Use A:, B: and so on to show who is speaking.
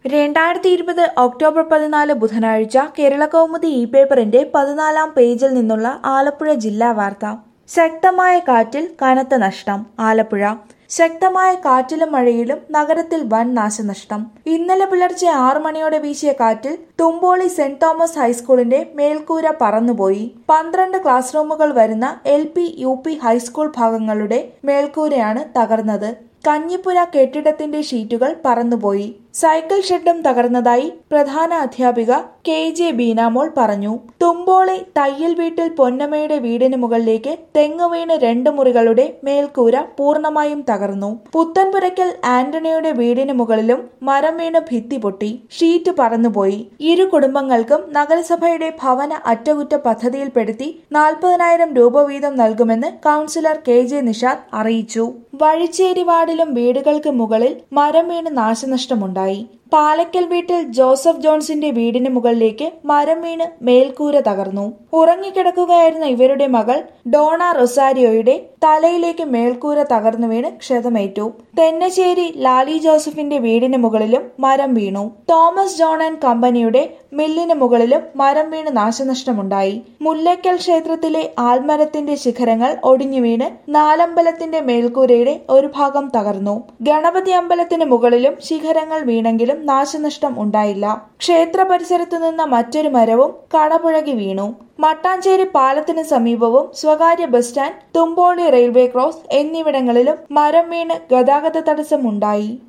A: രണ്ടായിരത്തി ഇരുപത് ഒക്ടോബർ പതിനാല് ബുധനാഴ്ച കേരളകൗമുദി ഇ പേപ്പറിന്റെ പതിനാലാം പേജിൽ നിന്നുള്ള ആലപ്പുഴ ജില്ലാ വാർത്ത ശക്തമായ കാറ്റിൽ കനത്ത നഷ്ടം ആലപ്പുഴ ശക്തമായ കാറ്റിലും മഴയിലും നഗരത്തിൽ വൻ നാശനഷ്ടം ഇന്നലെ പുലർച്ചെ ആറു മണിയോടെ വീശിയ കാറ്റിൽ തുമ്പോളി സെന്റ് തോമസ് ഹൈസ്കൂളിന്റെ മേൽക്കൂര പറന്നുപോയി പന്ത്രണ്ട് ക്ലാസ് റൂമുകൾ വരുന്ന L P U P high school ഭാഗങ്ങളുടെ മേൽക്കൂരയാണ് തകർന്നത് കഞ്ഞിപ്പുര കെട്ടിടത്തിന്റെ ഷീറ്റുകൾ പറന്നുപോയി സൈക്കിൾ ഷെഡും തകർന്നതായി പ്രധാന അധ്യാപിക കെ ജെ ബീനാമോൾ പറഞ്ഞു തുമ്പോളി തയ്യൽ വീട്ടിൽ പൊന്നമ്മയുടെ വീടിന് മുകളിലേക്ക് തെങ്ങ് വീണ് രണ്ട് മുറികളുടെ മേൽക്കൂര പൂർണ്ണമായും തകർന്നു പുത്തൻപുരയ്ക്കൽ ആന്റണിയുടെ വീടിന് മുകളിലും മരം വീണ് ഭിത്തി പൊട്ടി ഷീറ്റ് പറന്നുപോയി ഇരു കുടുംബങ്ങൾക്കും നഗരസഭയുടെ ഭവന അറ്റകുറ്റ പദ്ധതിയിൽപ്പെടുത്തി നാൽപ്പതിനായിരം രൂപ വീതം നൽകുമെന്ന് കൗൺസിലർ കെ ജെ നിഷാദ് അറിയിച്ചു വഴിച്ചേരി വാർഡിലും വീടുകൾക്ക് മുകളിൽ മരം വീണ് നാശനഷ്ടമുണ്ടായി പാലക്കൽ വീട്ടിൽ ജോസഫ് ജോൺസിന്റെ വീടിന് മുകളിലേക്ക് മരം വീണ് മേൽക്കൂര തകർന്നു ഉറങ്ങിക്കിടക്കുകയായിരുന്ന ഇവരുടെ മകൾ ഡോണ റൊസാരിയോയുടെ തലയിലേക്ക് മേൽക്കൂര തകർന്നു വീണ് ക്ഷതമേറ്റു തെന്നശ്ശേരി ലാലി ജോസഫിന്റെ വീടിന് മുകളിലും മരം വീണു തോമസ് ജോൺ ആൻഡ് കമ്പനിയുടെ മില്ലിന് മുകളിലും മരം വീണ് നാശനഷ്ടമുണ്ടായി മുല്ലയ്ക്കൽ ക്ഷേത്രത്തിലെ ആൽമരത്തിന്റെ ശിഖരങ്ങൾ ഒടിഞ്ഞു വീണ് നാലമ്പലത്തിന്റെ മേൽക്കൂരയുടെ ഒരു ഭാഗം തകർന്നു ഗണപതി അമ്പലത്തിന് മുകളിലും ശിഖരങ്ങൾ വീണെങ്കിലും നാശനഷ്ടം ഉണ്ടായില്ല ക്ഷേത്ര പരിസരത്തു നിന്ന മറ്റൊരു മരവും കടപുഴകി വീണു മട്ടാഞ്ചേരി പാലത്തിന് സമീപവും സ്വകാര്യ bus stand Thumboli railway cross എന്നിവിടങ്ങളിലും മരം വീണ് ഗതാഗത തടസ്സമുണ്ടായി